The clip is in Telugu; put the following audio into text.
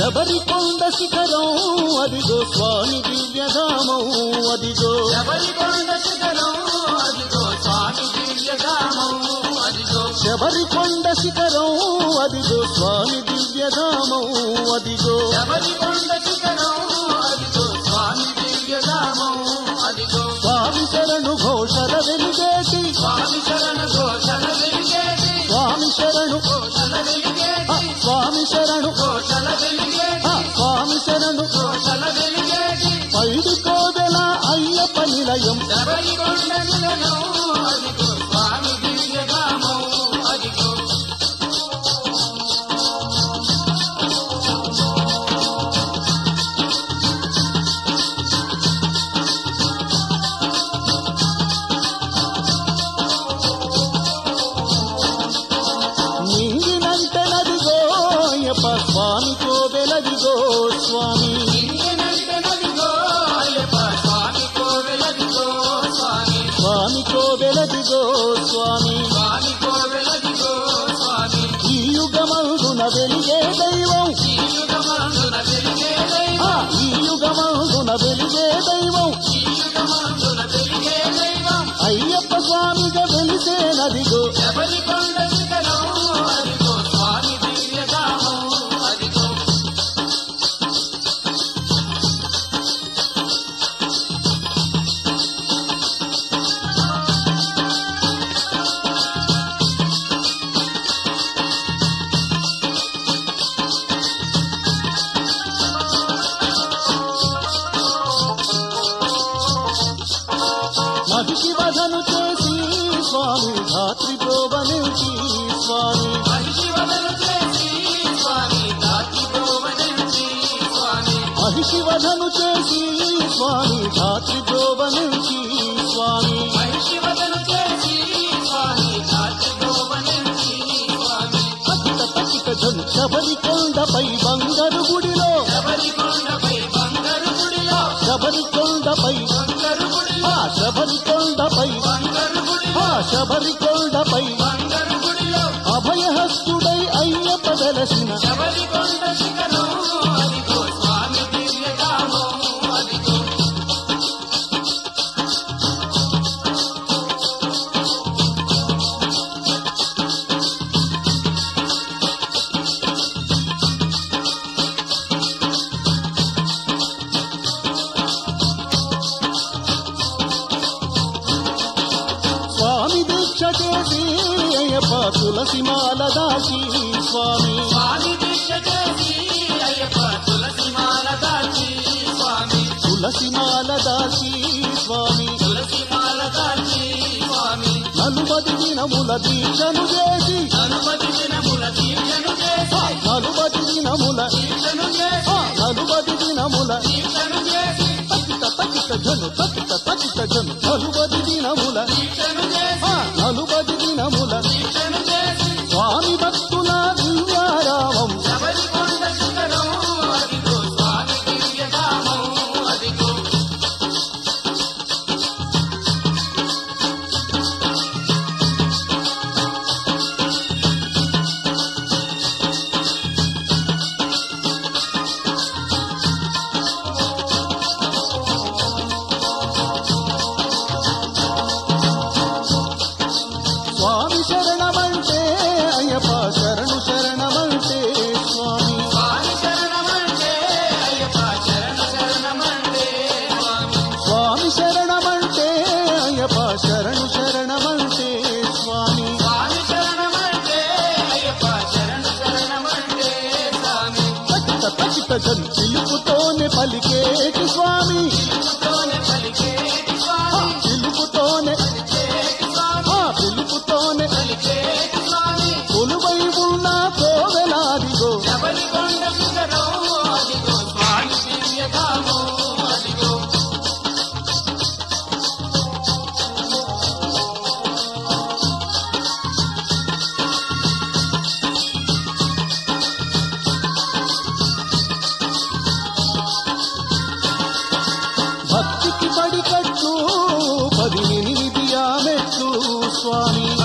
శబరికొండ శిఖరం అదిగో స్వామి దివ్యధామం అదిగో శబరికొండ శిఖరం అదిగో స్వామి దివ్యధామం అదిగో శబరికొండ శిఖరం అదిగో స్వామి దివ్యధామం అదిగో శబరికొండ శిఖరం అదిగో స్వామి దివ్యధామం అదిగో స్వామి శరణు ఘోషల వెలిగేటి స్వామి శరణ ఘోషణ వెలిగేటి స్వామి శరణు ఘోషణ ఆ, వెలిగేటి స్వామి శరణు ఘోషణ వెలిగేటి ఆ, స్వామి శరణు ఘోషణ వెలిగేటి పైడి కోదెల అయ్యప్ప నిలయం శబరికొండ శిఖరం అదిగో స్వామి దివ్యధామం అదిగో నింగినంటే నదిగో అయ్యప్ప స్వామి కోదెలదిగో స్వామి ఇంగినంటే నదిగో అయ్యప్ప స్వామి కోవెలదిగో స్వామి స్వామి కోదెలదిగో స్వామి స్వామి కోవెలదిగో స్వామి ఈ యుగమందున వెలిగే దైవం ఈ యుగమందున వెలిగే ఆ, దైవం ఈ యుగమందున వెలిగే దైవం ఈ యుగమందున వెలిగే దైవం అయ్యప్ప స్వామిగా వెలిసే నదిగో శబరికొండ శిఖరం అదిగో స్వామి దివ్యధామం అదిగో మహిషి వదను చేసి స్వామి ధాత్రి ప్రోవనించి స్వామి మహిషి వదలు చేసి స్వామి దాతి గోవనించి స్వామి మహిషి వదను చేసి స్వామి ధాత్రి ప్రోవనించి స్వామి మహిషి వదలు చేసి స్వామి దాతి గోవనించి స్వామి అకిట తకిట జను శబరి కొండపై బంగారు గుడిలో శబరికొండపై బంగారు గుడిలో శబరి కొండపై బంగారు గుడిలో ఆ శబరి కొండపై బంగారు గుడిలో ఆ శబరి కొండపై బంగారు గుడిలో అభయహస్తుడై అయ్యప్ప వెలసిన శబరికొండ శిఖరం అదిగో స్వామి దివ్యధామం అదిగో స్వామి దీక్ష చేసి అయ్యప్ప తులసి మాల దాసి స్వామి స్వామి దీక్ష చేసి అయ్యప్ప తులసి మాల దాచి స్వామి తులసి మాల దాసి స్వామి తులసి మాల దాచి స్వామి నలుబది దినముల దీక్షను చేసి అనుమతి దినముల దీక్షను చేసి నలుబది దినముల దీక్షను చేసి ఆ, నలుబది దినముల దీక్షను చేసి తకిట తకిట జను తకిట తకిట జను నలుబది దినముల దీక్షను చేసి ఆ, నలుబది దినముల దీక్షను చేసి స్వామి భక్తుల దివ్యారామం శబరికొండ శిఖరం అదిగో స్వామి దివ్యధామం అదిగో స్వామి శరణమంటే అయ్యప్ప శరణు శరణమంటే స్వామి స్వామి శరణమంటే అయ్యప్ప శరణ శరణమంటే స్వామి స్వామి శరణమంటే అయ్యప్ప శరణు శరణమంటే స్వామి స్వామి శరణమంటే అయ్యప్ప శరణ శరణమంటే స్వామి తకిట తకిట జన్ పిలుపుతోనే పలికేటి స్వామి పిలుపుతోనే పలికేటి ఆ, స్వామి పిలుపుతోనే పలికేటి స్వామి ఆ పిలుపుతోనే పలికేటి స్వామి కొలువై ఉన్న కోవెలాదిగో శబరికొండ శిఖరం అదిగో స్వామి దివ్యధామం అదిగో భక్తికి పడికట్టు పది ఎనిమిది ఆ మెట్లు స్వామి